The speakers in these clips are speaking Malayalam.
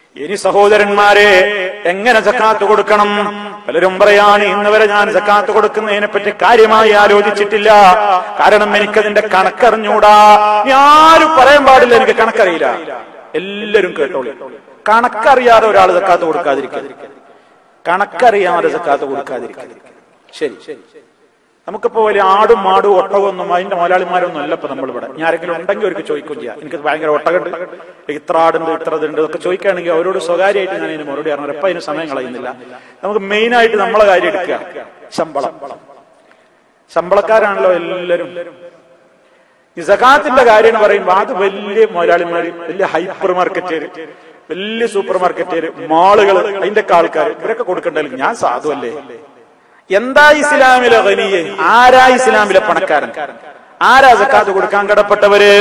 ഇനി സഹോദരന്മാരെ എങ്ങനെ സക്കാത്ത് കൊടുക്കണം പലരും പറയാണ് ഇന്ന് വരെ ഞാൻ സക്കാത്ത് കൊടുക്കുന്നതിനെ പറ്റി കാര്യമായി ആലോചിച്ചിട്ടില്ല കാരണം എനിക്കതിന്റെ കണക്കറിഞ്ഞൂടാ ഞാരും പറയാൻ പാടില്ല എനിക്ക് കണക്കറിയില്ല എല്ലാരും കേട്ടോളി കണക്കറിയാതെ ഒരാൾ സക്കാത്ത് കൊടുക്കാതിരിക്കരുത് കണക്കറിയാതെ സക്കാത്ത് കൊടുക്കാതിരിക്കരുത് ശരി നമുക്കിപ്പോ വലിയ ആടും മാടും ഒട്ടകമൊന്നും അതിന്റെ മുതലാളിമാരൊന്നും അല്ല ഇപ്പൊ നമ്മളിവിടെ ഞാൻ ആരെങ്കിലും ഉണ്ടെങ്കിൽ അവർക്ക് ചോദിക്കും ചെയ്യാം എനിക്ക് ഭയങ്കര ഒട്ടകണ്ട് ഇത്ര ആടുണ്ട് ഇത്ര ഇതുണ്ട് ഇതൊക്കെ ചോദിക്കുകയാണെങ്കിൽ അവരോട് സ്വകാര്യമായിട്ട് ഞാൻ ഇതിന് മറുപടി അറിഞ്ഞു എപ്പം അതിന് സമയം കളയുന്നില്ല നമുക്ക് മെയിൻ ആയിട്ട് നമ്മളെ കാര്യം എടുക്കുക ശമ്പളം ശമ്പളക്കാരാണല്ലോ എല്ലാവരും ഈ സകാത്തിന്റെ കാര്യം എന്ന് പറയുമ്പോൾ അത് വലിയ മുതലാളിമാര് വലിയ ഹൈപ്പർ മാർക്കറ്റുകാര് വലിയ സൂപ്പർ മാർക്കറ്റുകാര് മാളുകൾ അതിന്റെ ഒക്കെ ആൾക്കാർ ഇവരൊക്കെ കൊടുക്കണ്ടല്ലോ ഞാൻ സാധുവല്ലേ എന്താ ഇസ്ലാമിലെ ഖനിയെ ആരാ ഇസ്ലാമിലെ പണക്കാരൻ ആരാ സക്കാത്ത് കൊടുക്കാൻ കടപ്പെട്ടവര്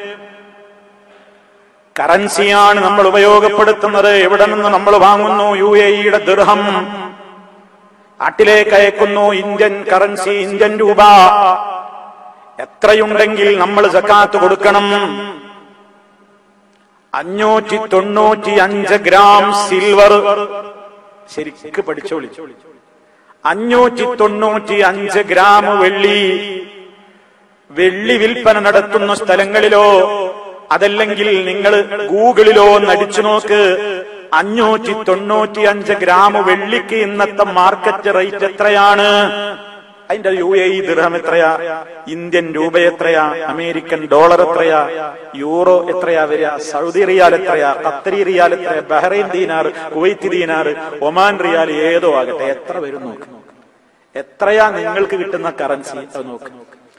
കറൻസിയാണ് നമ്മൾ ഉപയോഗപ്പെടുത്തുന്നത് എവിടെ നിന്ന് നമ്മൾ വാങ്ങുന്നു യു എ ഇയുടെ ദൃഹം നാട്ടിലേക്ക് അയക്കുന്നു ഇന്ത്യൻ കറൻസി ഇന്ത്യൻ രൂപ എത്രയുണ്ടെങ്കിൽ നമ്മൾ സക്കാത്ത് കൊടുക്കണം അഞ്ഞൂറ്റി തൊണ്ണൂറ്റി അഞ്ച് ഗ്രാം സിൽവർ ശരിക്ക് പഠിച്ചോളി അഞ്ഞൂറ്റി തൊണ്ണൂറ്റി അഞ്ച് ഗ്രാം വെള്ളി വെള്ളി വിൽപ്പന നടത്തുന്ന സ്ഥലങ്ങളിലോ അതല്ലെങ്കിൽ നിങ്ങൾ ഗൂഗിളിലോ ഒന്ന് അടിച്ചു നോക്ക് അഞ്ഞൂറ്റി തൊണ്ണൂറ്റി അഞ്ച് ഗ്രാം വെള്ളിക്ക് ഇന്നത്തെ മാർക്കറ്റ് റേറ്റ് എത്രയാണ് അതിന്റെ യു എ ഇ ദിർഹം എത്രയാ ഇന്ത്യൻ രൂപ എത്രയാ അമേരിക്കൻ ഡോളർ എത്രയാ യൂറോ എത്രയാ വരിക സൗദി റിയാൽ എത്രയാ ഖത്തരി റിയാൽ എത്രയാ Bahrain dinar Kuwait dinar Oman riyal ഏതോ ആകട്ടെ എത്ര വരും നോക്ക് എത്രയാ നിങ്ങൾക്ക് കിട്ടുന്ന കറൻസി അത് നോക്ക്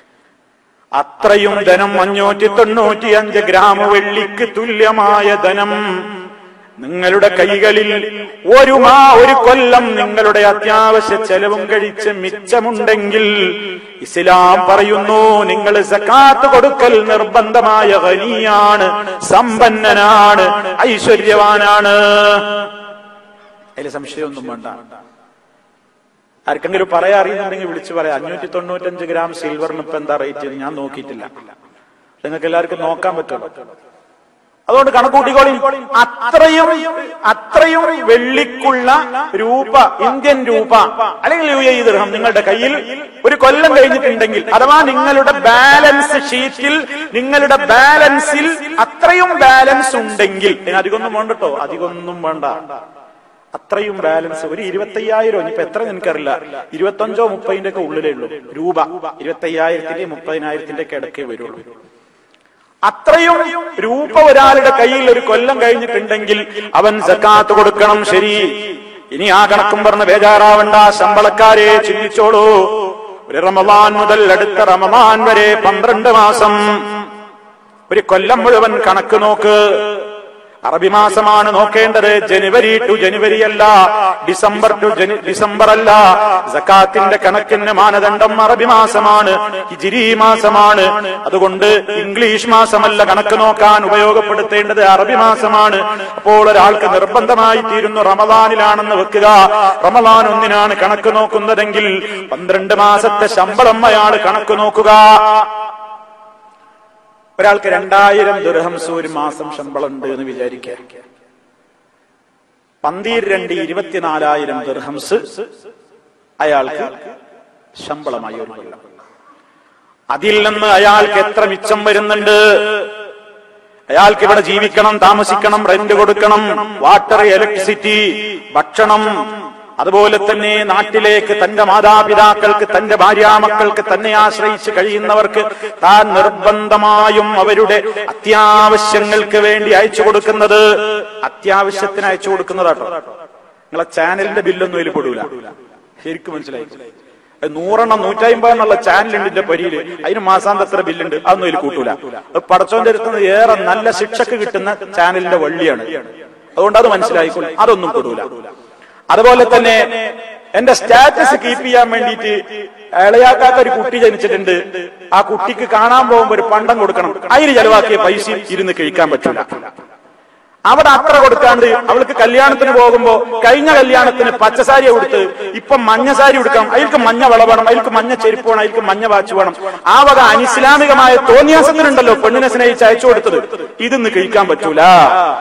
അത്രയും ധനം അഞ്ഞൂറ്റി തൊണ്ണൂറ്റി അഞ്ച് ഗ്രാം വെള്ളിക്ക് തുല്യമായ ധനം നിങ്ങളുടെ കൈകളിൽ ഒരു മാ ഒരു കൊല്ലം നിങ്ങളുടെ അത്യാവശ്യ ചെലവും കഴിച്ച് മിച്ചമുണ്ടെങ്കിൽ ഇസ്ലാം പറയുന്നു നിങ്ങൾ സക്കാത്ത് കൊടുക്കൽ നിർബന്ധമായ ഖനിയാണ് സമ്പന്നനാണ് ഐശ്വര്യവാനാണ് അതിൽ സംശയമൊന്നും വേണ്ട ആർക്കെങ്കിലും പറയാ അറിയുന്നുണ്ടെങ്കിൽ വിളിച്ചു പറയാം അഞ്ഞൂറ്റി തൊണ്ണൂറ്റഞ്ച് ഗ്രാം സിൽവറിന് ഇപ്പൊ എന്താ റേറ്റ് എന്ന് ഞാൻ നോക്കിയിട്ടില്ല നിങ്ങൾക്ക് എല്ലാവർക്കും നോക്കാൻ പറ്റും അതുകൊണ്ട് കണക്കൂട്ടിക്കോളി അത്രയും അത്രയും വെള്ളിക്കുള്ള രൂപ ഇന്ത്യൻ രൂപ അല്ലെങ്കിൽ യു എ ദൃഹം നിങ്ങളുടെ കയ്യിൽ ഒരു കൊല്ലം കഴിഞ്ഞിട്ടുണ്ടെങ്കിൽ അഥവാ നിങ്ങളുടെ ബാലൻസ് ഷീറ്റിൽ നിങ്ങളുടെ ബാലൻസിൽ അത്രയും ബാലൻസ് ഉണ്ടെങ്കിൽ ഇനി അധികമൊന്നും വേണ്ട കേട്ടോ അധികമൊന്നും വേണ്ട അത്രയും ബാലൻസ് ഒരു ഇരുപത്തയ്യായിരം ഇനിയിപ്പോ എത്ര എനിക്കറിയില്ല ഇരുപത്തഞ്ചോ മുപ്പതിന്റെ ഒക്കെ ഉള്ളിലേ ഉള്ളൂ രൂപ ഇരുപത്തയ്യായിരത്തിന്റെ മുപ്പതിനായിരത്തിന്റെ ഒക്കെ ഇടയ്ക്കേ വരുള്ളൂ അത്രയും രൂപ ഒരാളുടെ കയ്യിൽ ഒരു കൊല്ലം കഴിഞ്ഞിട്ടുണ്ടെങ്കിൽ അവൻ സക്കാത്ത് കൊടുക്കണം ശരി ഇനി ആ കണക്കും പറഞ്ഞ് ബേജാറാവണ്ട ശമ്പളക്കാരെ ചിന്തിച്ചോളൂ ഒരു റമദാൻ മുതൽ അടുത്ത റമദാൻ വരെ പന്ത്രണ്ട് മാസം ഒരു കൊല്ലം മുഴുവൻ കണക്ക് നോക്ക് അറബി മാസമാണ് നോക്കേണ്ടത് ജനുവരി ടു ജനുവരി അല്ല ഡിസംബർ ടു ഡിസംബർ അല്ല സക്കാത്തിന്റെ കണക്കിന് മാനദണ്ഡം അറബി മാസമാണ് ഹിജിരി മാസമാണ് അതുകൊണ്ട് ഇംഗ്ലീഷ് മാസമല്ല കണക്ക് നോക്കാൻ ഉപയോഗപ്പെടുത്തേണ്ടത് അറബി മാസമാണ് അപ്പോൾ ഒരാൾക്ക് നിർബന്ധമായി തീരുന്നു റമദാനിലാണെന്ന് വെക്കുക റമദാൻ ഒന്നിനാണ് കണക്ക് നോക്കുന്നതെങ്കിൽ പന്ത്രണ്ട് മാസത്തെ ശമ്പളം അയാൾ കണക്ക് നോക്കുക ഒരാൾക്ക് രണ്ടായിരം ദുർഹംസ് ഒരു മാസം ശമ്പളം ഉണ്ട് എന്ന് വിചാരിക്കുക പന്തീർ രണ്ട് ഇരുപത്തിനാലായിരം ദുർഹംസ് അയാൾക്ക് ശമ്പളമായി ഒരു കൊല്ലം അതിൽ നിന്ന് അയാൾക്ക് എത്ര മിച്ചം വരുന്നുണ്ട് അയാൾക്ക് ഇവിടെ ജീവിക്കണം താമസിക്കണം റെന്റ് കൊടുക്കണം വാട്ടർ ഇലക്ട്രിസിറ്റി ഭക്ഷണം അതുപോലെ തന്നെ നാട്ടിലേക്ക് തന്റെ മാതാപിതാക്കൾക്ക് തന്റെ ഭാര്യാമക്കൾക്ക് തന്നെ ആശ്രയിച്ച് കഴിയുന്നവർക്ക് താൻ നിർബന്ധമായും അവരുടെ അത്യാവശ്യങ്ങൾക്ക് വേണ്ടി അയച്ചു കൊടുക്കുന്നത് അത്യാവശ്യത്തിന് അയച്ചു കൊടുക്കുന്നതാട്ടോ നിങ്ങളെ ചാനലിന്റെ ബില്ലൊന്നും അതിൽ പെടൂല ശരിക്കും മനസ്സിലായി അത് നൂറെണ്ണം നൂറ്റമ്പതെണ്ണുള്ള ചാനലുണ്ട് എന്റെ പരിയില് അതിന് മാസാന്തത്ര ബില്ലുണ്ട് അതൊന്നും അതിൽ കൂട്ടൂല അത് പടച്ചോന്റെ അടുത്ത് നിന്ന് ഏറെ നല്ല ശിക്ഷക്ക് കിട്ടുന്ന ചാനലിന്റെ വള്ളിയാണ് അതുകൊണ്ട് അത് മനസ്സിലായിക്കോളും അതൊന്നും പെടൂല അതുപോലെ തന്നെ എന്റെ സ്റ്റാറ്റസ് കീപ്പ് ചെയ്യാൻ വേണ്ടിയിട്ട് ഇളയാക്കാത്ത ഒരു കുട്ടി ജനിച്ചിട്ടുണ്ട് ആ കുട്ടിക്ക് കാണാൻ പോകുമ്പോ ഒരു പണ്ടം കൊടുക്കണം അതിന് ചെലവാക്കിയ പൈസ ഇരുന്ന് കഴിക്കാൻ പറ്റില്ല അവിടെ അത്ര കൊടുക്കാണ്ട് അവൾക്ക് കല്യാണത്തിന് പോകുമ്പോ കഴിഞ്ഞ കല്യാണത്തിന് പച്ചസാരി കൊടുത്ത് ഇപ്പൊ മഞ്ഞ സാരി കൊടുക്കാം അയാൾക്ക് മഞ്ഞ വള വേണം അയാൾക്ക് മഞ്ഞ ചെരുപ്പ് വേണം അയാൾക്ക് മഞ്ഞ വാച്ച് വേണം ആ വക അനിസ്ലാമികമായ തോന്നിയാസത്തിനുണ്ടല്ലോ പെണ്ണിനെ സ്നേഹിച്ച് അയച്ചു കൊടുത്തത് ഇതൊന്ന് കഴിക്കാൻ പറ്റൂല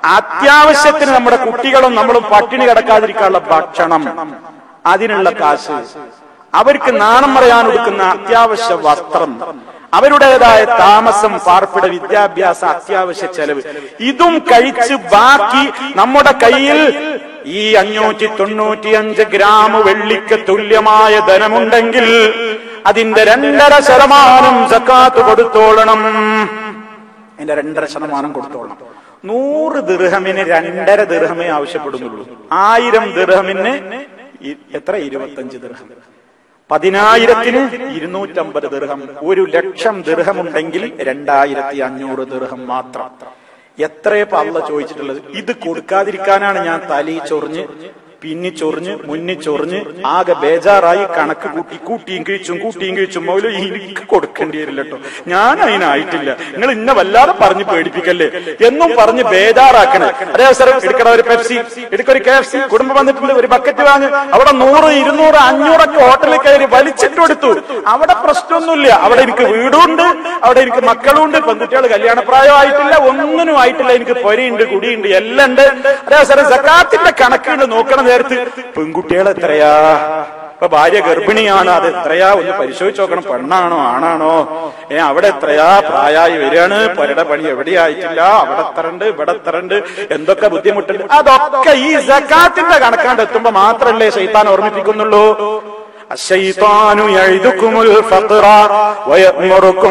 അത്യാവശ്യത്തിന് നമ്മുടെ കുട്ടികളും നമ്മളും പട്ടിണി കിടക്കാതിരിക്കാനുള്ള ഭക്ഷണം അതിനുള്ള കാശ് അവർക്ക് നാണം പറയാൻ കൊടുക്കുന്ന അത്യാവശ്യ വസ്ത്രം അവരുടേതായ താമസം പാർപ്പിട വിദ്യാഭ്യാസ അത്യാവശ്യ ചെലവ് ഇതും കഴിച്ച് ബാക്കി നമ്മുടെ കയ്യിൽ ഈ അഞ്ഞൂറ്റി തൊണ്ണൂറ്റി അഞ്ച് ഗ്രാം വെള്ളിക്ക് തുല്യമായ ധനമുണ്ടെങ്കിൽ അതിന്റെ രണ്ടര ശതമാനം സക്കാത്ത് കൊടുത്തോളണം അതിന്റെ രണ്ടര ശതമാനം കൊടുത്തോളണം നൂറ് ദീർഹമിന് രണ്ടര ദീർഹമേ ആവശ്യപ്പെടുന്നുള്ളൂ ആയിരം ദീർഹമിന് ഇ- എത്ര ഇരുപത്തഞ്ച് ദീർഹം പതിനായിരത്തിന് ഇരുന്നൂറ്റമ്പത് ദീർഹം ഒരു ലക്ഷം ദീർഹമുണ്ടെങ്കിൽ രണ്ടായിരത്തി അഞ്ഞൂറ് ദീർഹം മാത്രം എത്രയപ്പോ അള്ള ചോദിച്ചിട്ടുള്ളത് ഇത് കൊടുക്കാതിരിക്കാനാണ് ഞാൻ തലി ചൊറിഞ്ഞ് പിന്നി ചൊറിഞ്ഞ് മുന്നി ചൊറിഞ്ഞ് ആകെ ബേജാറായി കണക്ക് കൂട്ടി കൂട്ടിയും കിഴിച്ചും കൂട്ടിയും കിഴിച്ചും മൗലം എനിക്ക് കൊടുക്കേണ്ടി വരില്ല കേട്ടോ ഞാൻ അതിനായിട്ടില്ല നിങ്ങൾ ഇന്ന വല്ലാതെ പറഞ്ഞ് പേടിപ്പിക്കല്ലേ എന്നും പറഞ്ഞ് ബേജാറാക്കണേ അതേ അവസരം എടുക്കണ ഒരു പെപ്സി എടുക്കൊരു കെ എഫ് സി കുടുംബം വന്നിട്ടുണ്ട് ഒരു ബക്കറ്റ് വാങ്ങ് അവിടെ നൂറ് ഇരുന്നൂറ് അഞ്ഞൂറൊക്കെ ഹോട്ടലിൽ കയറി വലിച്ചിട്ട് കൊടുത്തു അവിടെ പ്രശ്നമൊന്നുമില്ല അവിടെ എനിക്ക് വീടുണ്ട് അവിടെ എനിക്ക് മക്കളുണ്ട് പെൺകുട്ടികൾ കല്യാണപ്രായമായിട്ടില്ല ഒന്നിനും ആയിട്ടില്ല എനിക്ക് പൊരയുണ്ട് കുടിയുണ്ട് എല്ലാം ഉണ്ട് അതേ അവസരം സക്കാത്തിന്റെ കണക്കുണ്ട് നോക്കണ നേരത്ത് പെൺകുട്ടികൾ എത്രയാ ഇപ്പൊ ഭാര്യ ഗർഭിണിയാണ് അത് എത്രയാ ഒന്ന് പരിശോധിച്ച് നോക്കണം പെണ്ണാണോ ആണാണോ ഏ അവിടെ എത്രയാ പ്രായമായി വരികയാണ് പൊരയുടെ പണി എവിടെയായിട്ടില്ല അവിടെ എത്രണ്ട് ഇവിടെ എത്രണ്ട് എന്തൊക്കെ ബുദ്ധിമുട്ടുണ്ട് അതൊക്കെ ഈ സക്കാത്തിന്റെ കണക്കാണ്ട് എത്തുമ്പോ മാത്രല്ലേ ശൈത്താൻ ഓർമ്മിപ്പിക്കുന്നുള്ളൂ الشيطان يعدكم الفقر ويأمركم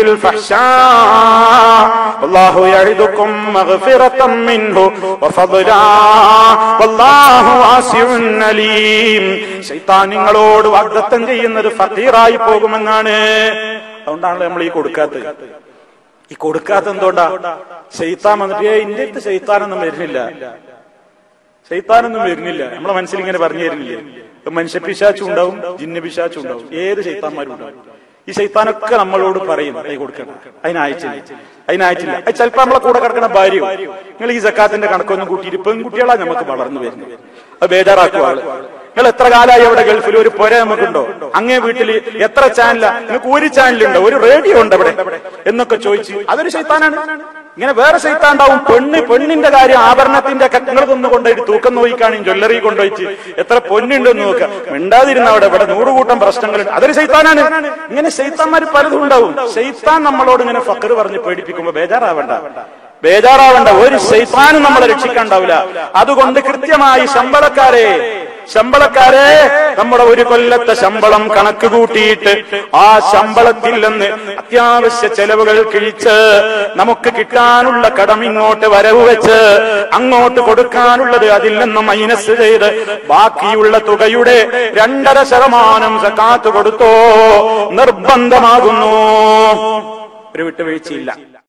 بالفحشاء والله يعدكم مغفرة منه وفضلا والله واسع عليم ശൈത്താൻ നിങ്ങളോട് വാഗ്ദത്തം ചെയ്യുന്നത് ഫക്കീറായി പോകുമെന്നാണ് അതുകൊണ്ടാണല്ലോ നമ്മൾ ഈ കൊടുക്കാത്തത് ഈ കൊടുക്കാത്ത എന്തുകൊണ്ടാ ശൈത്താൻ വന്നിട്ട് "ഏയ്, ഇന്റെ അടുത്ത് ശൈത്താനൊന്നും വരുന്നില്ല ശൈത്താനൊന്നും വരുന്നില്ല നമ്മളെ മനസ്സിൽ ഇങ്ങനെ പറഞ്ഞു തരുന്നില്ലേ ഇപ്പൊ മനുഷ്യ പിശാച്ചും ഉണ്ടാവും ജിന്ന പിശാച്ചും ഉണ്ടാവും ഏത് ശൈത്താന്മാരും ഉണ്ടാവും ഈ ശൈത്താനൊക്കെ നമ്മളോട് പറയും കൈ കൊടുക്കണം അതിനായിട്ടില്ല അതിനായിട്ടില്ല അത് ചിലപ്പോ നമ്മളെ കൂടെ കിടക്കുന്ന ഭാര്യ നിങ്ങൾ ഈ സക്കാത്തിന്റെ കണക്കൊന്നും കൂട്ടിയിട്ട് പെൺകുട്ടികളാ നമുക്ക് വളർന്നു വരുന്നത് അത് ബേജാറാക്കുക ആള് നിങ്ങൾ എത്ര കാലമായി അവിടെ ഗൾഫിൽ ഒരു പുര നമുക്കുണ്ടോ അങ്ങേ വീട്ടിൽ എത്ര ചാനലാ നിങ്ങൾക്ക് ഒരു ചാനലുണ്ടോ ഒരു റേഡിയോ ഉണ്ട് അവിടെ എന്നൊക്കെ ചോദിച്ച് അതൊരു ശൈത്താനാണ് ഇങ്ങനെ വേറെ ശൈത്താൻ ഉണ്ടാവും പെണ്ണ് പെണ്ണിന്റെ കാര്യം ആഭരണത്തിന്റെ ഒക്കെ നിങ്ങൾ ഒന്ന് കൊണ്ടുപോയിട്ട് തൂക്കം നോക്കിക്കാണും ജ്വല്ലറി കൊണ്ടുപോയിട്ട് എത്ര പൊന്നുണ്ടെന്ന് നോക്കുക മിണ്ടാതിരുന്ന അവിടെ ഇവിടെ നൂറുകൂട്ടം പ്രശ്നങ്ങളുണ്ട് അതൊരു ശൈത്താനാണ് ഇങ്ങനെ ശൈത്താന്മാർ പലതും ഉണ്ടാവും ശൈത്താൻ നമ്മളോട് ഇങ്ങനെ ഫക്കർ പറഞ്ഞ് പേടിപ്പിക്കുമ്പോ ബേജാറാവണ്ട ബേജാറാവണ്ട ഒരു ശൈത്താനും നമ്മളെ രക്ഷിക്കാണ്ടാവില്ല അതുകൊണ്ട് കൃത്യമായി ശമ്പളക്കാരെ ശമ്പളക്കാരെ നമ്മുടെ ഒരു കൊല്ലത്തെ ശമ്പളം കണക്ക് കൂട്ടിയിട്ട് ആ ശമ്പളത്തിൽ നിന്ന് അത്യാവശ്യ ചെലവുകൾ കിഴിച്ച് നമുക്ക് കിട്ടാനുള്ള കടം ഇങ്ങോട്ട് വരവ് വെച്ച് അങ്ങോട്ട് കൊടുക്കാനുള്ളത് അതിൽ നിന്ന് മൈനസ് ചെയ്ത് ബാക്കിയുള്ള തുകയുടെ രണ്ടര ശതമാനം സക്കാത്ത് കൊടുത്തോ നിർബന്ധമാകുന്നു ഒരു വിട്ടുവീഴ്ചയില്ല